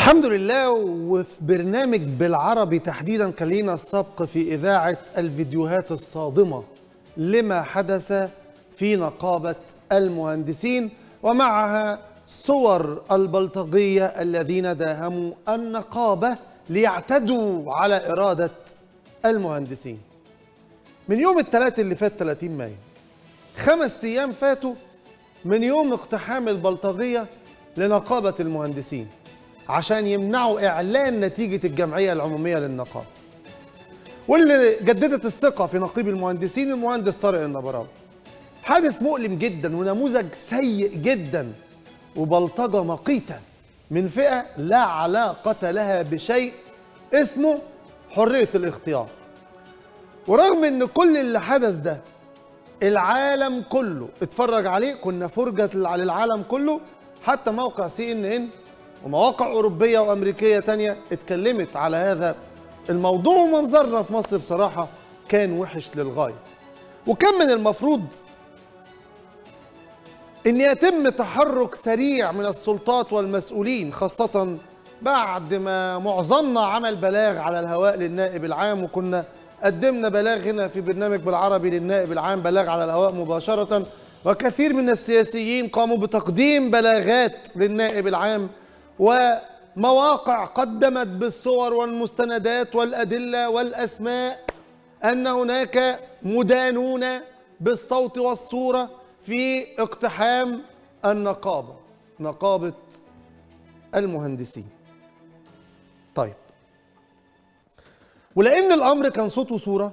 الحمد لله وفي برنامج بالعربي تحديدا كان لينا السبق في إذاعة الفيديوهات الصادمة لما حدث في نقابة المهندسين ومعها صور البلطجية الذين داهموا النقابة ليعتدوا على إرادة المهندسين من يوم الثلاث اللي فات 30 مايو خمس أيام فاتوا من يوم اقتحام البلطجية لنقابة المهندسين عشان يمنعوا إعلان نتيجة الجمعية العمومية للنقابة واللي جددت الثقة في نقيب المهندسين المهندس طارق النبراوي حادث مؤلم جدا ونموذج سيء جدا وبلطجة مقيتة من فئة لا علاقة لها بشيء اسمه حرية الاختيار ورغم ان كل اللي حدث ده العالم كله اتفرج عليه كنا فرجة للعالم كله حتى موقع سي ان ان ومواقع أوروبية وأمريكية تانية اتكلمت على هذا الموضوع ومنظرنا في مصر بصراحة كان وحش للغاية وكان من المفروض ان يتم تحرك سريع من السلطات والمسؤولين خاصة بعد ما معظمنا عمل بلاغ على الهواء للنائب العام وكنا قدمنا بلاغ هنا في برنامج بالعربي للنائب العام بلاغ على الهواء مباشرة وكثير من السياسيين قاموا بتقديم بلاغات للنائب العام ومواقع قدمت بالصور والمستندات والأدلة والأسماء أن هناك مدانون بالصوت والصورة في اقتحام النقابة نقابة المهندسين طيب ولأن الأمر كان صوت وصورة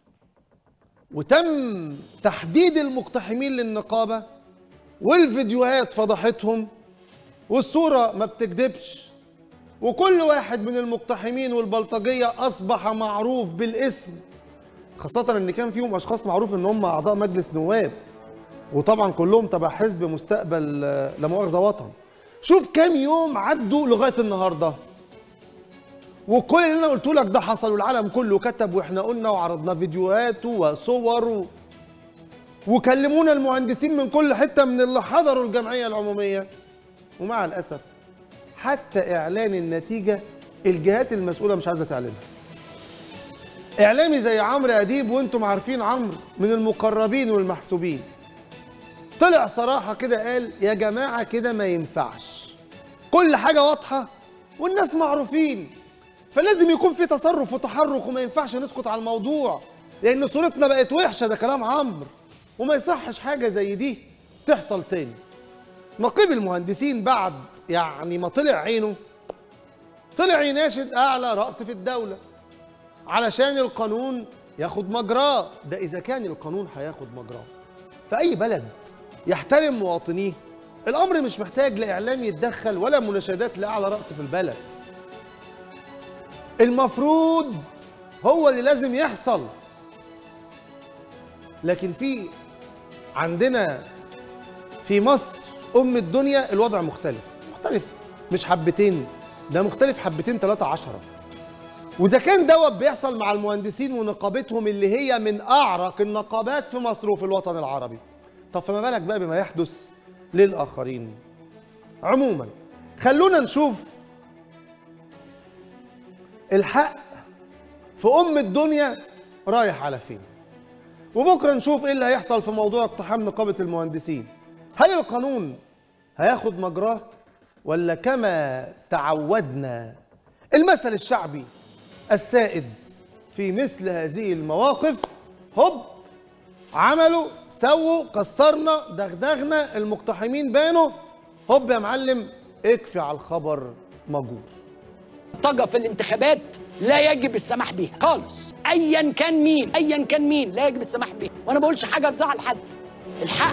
وتم تحديد المقتحمين للنقابة والفيديوهات فضحتهم والصورة ما بتكذبش وكل واحد من المقتحمين والبلطجية أصبح معروف بالاسم خاصة إن كان فيهم أشخاص معروف إن هم أعضاء مجلس نواب وطبعا كلهم تبع حزب مستقبل آه، لا مؤاخذة وطن شوف كام يوم عدوا لغاية النهاردة وكل اللي انا قلته لك ده حصل والعالم كله كتب واحنا قلنا وعرضنا فيديوهات وصور و... وكلمونا المهندسين من كل حته من اللي حضروا الجمعيه العموميه ومع الاسف حتى اعلان النتيجه الجهات المسؤوله مش عايزه تعلنها اعلامي زي عمرو اديب وانتم عارفين عمرو من المقربين والمحسوبين طلع صراحه كده قال يا جماعه كده ما ينفعش كل حاجه واضحه والناس معروفين فلازم يكون في تصرف وتحرك وما ينفعش نسكت على الموضوع لان صورتنا بقت وحشه ده كلام عمرو وما يصحش حاجه زي دي تحصل تاني نقيب المهندسين بعد يعني ما طلع عينه طلع يناشد اعلى راس في الدوله علشان القانون ياخد مجراه ده اذا كان القانون هياخد مجراه في اي بلد يحترم مواطنيه الامر مش محتاج لاعلام يتدخل ولا مناشدات لاعلى راس في البلد المفروض هو اللي لازم يحصل لكن في عندنا في مصر ام الدنيا الوضع مختلف مختلف مش حبتين ده مختلف حبتين ثلاثة عشرة وإذا كان دوت بيحصل مع المهندسين ونقابتهم اللي هي من أعرق النقابات في مصر وفي الوطن العربي طب فما بالك بقى بما يحدث للآخرين عموما خلونا نشوف الحق في ام الدنيا رايح على فين وبكره نشوف ايه اللي هيحصل في موضوع اقتحام نقابه المهندسين هل القانون هياخد مجراه ولا كما تعودنا المثل الشعبي السائد في مثل هذه المواقف هوب عملوا سووا كسرنا دغدغنا المقتحمين بانوا هوب يا معلم اكفي على الخبر مجور طاقة في الانتخابات لا يجب السماح بيها خالص ايا كان مين ايا كان مين لا يجب السماح بيها وانا ما بقولش حاجه تزعل حد الحق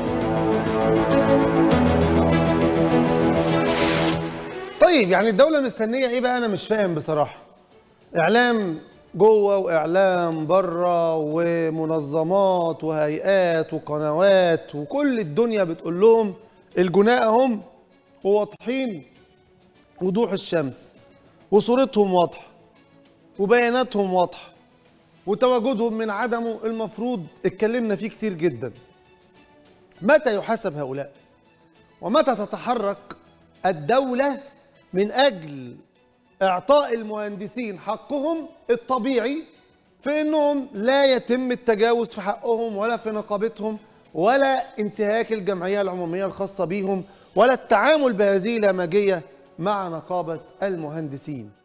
طيب يعني الدولة مستنية ايه بقى انا مش فاهم بصراحة اعلام جوه واعلام بره ومنظمات وهيئات وقنوات وكل الدنيا بتقول لهم الجناء هم وواضحين وضوح الشمس وصورتهم واضحة وبياناتهم واضحة وتواجدهم من عدمه المفروض اتكلمنا فيه كتير جدا متى يحاسب هؤلاء ومتى تتحرك الدولة من اجل اعطاء المهندسين حقهم الطبيعي في انهم لا يتم التجاوز في حقهم ولا في نقابتهم ولا انتهاك الجمعيه العموميه الخاصه بيهم ولا التعامل بهذه الهمجيه مع نقابه المهندسين